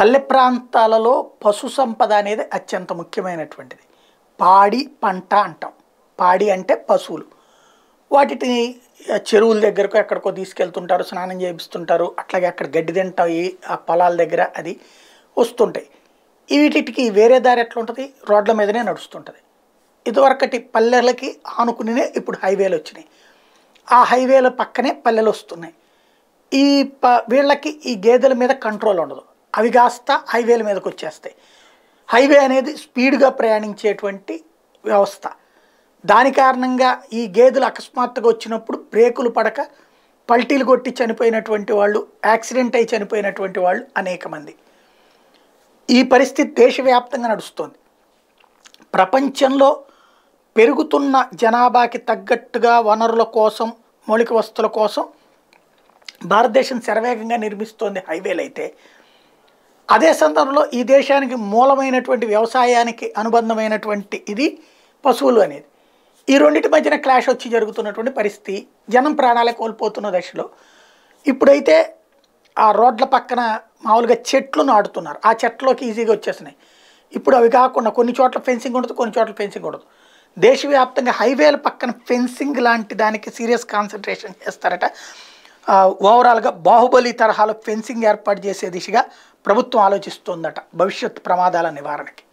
పల్లె ప్రాంతాలలో పశు సంపద అనేది అత్యంత ముఖ్యమైనటువంటిది పాడి పంట అంటాం పాడి అంటే పశువులు వాటిని ఆ, చెరువుల దగ్గరకు ఎక్కడికో తీసుకెళ్తుంటారు స్నానం చేపిస్తుంటారు అట్లాగే అక్కడ గడ్డి తింటాయి ఆ పొలాల దగ్గర అది వస్తుంటాయి వీటికి వేరే దారి ఎట్లా ఉంటుంది రోడ్ల మీదనే నడుస్తుంటుంది ఇదివరకటి పల్లెలకి ఆనుకునే ఇప్పుడు హైవేలు వచ్చినాయి ఆ హైవేల పక్కనే పల్లెలు వస్తున్నాయి ఈ ప వీళ్ళకి ఈ గేదెల మీద కంట్రోల్ ఉండదు అవి కాస్త హైవేల మీదకి వచ్చేస్తాయి హైవే అనేది స్పీడ్గా ప్రయాణించేటువంటి వ్యవస్థ దాని కారణంగా ఈ గేదెలు అకస్మాత్తుగా వచ్చినప్పుడు బ్రేకులు పడక పల్టీలు కొట్టి చనిపోయినటువంటి వాళ్ళు యాక్సిడెంట్ అయి చనిపోయినటువంటి వాళ్ళు అనేక మంది ఈ పరిస్థితి దేశవ్యాప్తంగా నడుస్తోంది ప్రపంచంలో పెరుగుతున్న జనాభాకి తగ్గట్టుగా వనరుల కోసం మౌలిక వస్తువుల కోసం భారతదేశం శరవేగంగా నిర్మిస్తోంది హైవేలు అయితే అదే సందర్భంలో ఈ దేశానికి మూలమైనటువంటి వ్యవసాయానికి అనుబంధమైనటువంటి ఇది పశువులు అనేది ఈ రెండింటి మధ్యన క్లాష్ వచ్చి జరుగుతున్నటువంటి పరిస్థితి జనం ప్రాణాలే కోల్పోతున్న దశలో ఇప్పుడైతే ఆ రోడ్ల పక్కన మామూలుగా చెట్లు నాటుతున్నారు ఆ చెట్లోకి ఈజీగా వచ్చేసినాయి ఇప్పుడు అవి కాకుండా కొన్ని చోట్ల ఫెన్సింగ్ ఉండదు కొన్ని చోట్ల ఫెన్సింగ్ ఉండదు దేశవ్యాప్తంగా హైవేల పక్కన ఫెన్సింగ్ లాంటి దానికి సీరియస్ కాన్సన్ట్రేషన్ చేస్తారట ఆ, ఓవరాల్గా బాహుబలి తరహాలో ఫెన్సింగ్ ఏర్పాటు చేసే దిశగా ప్రభుత్వం ఆలోచిస్తోందట భవిష్యత్ ప్రమాదాల నివారణకి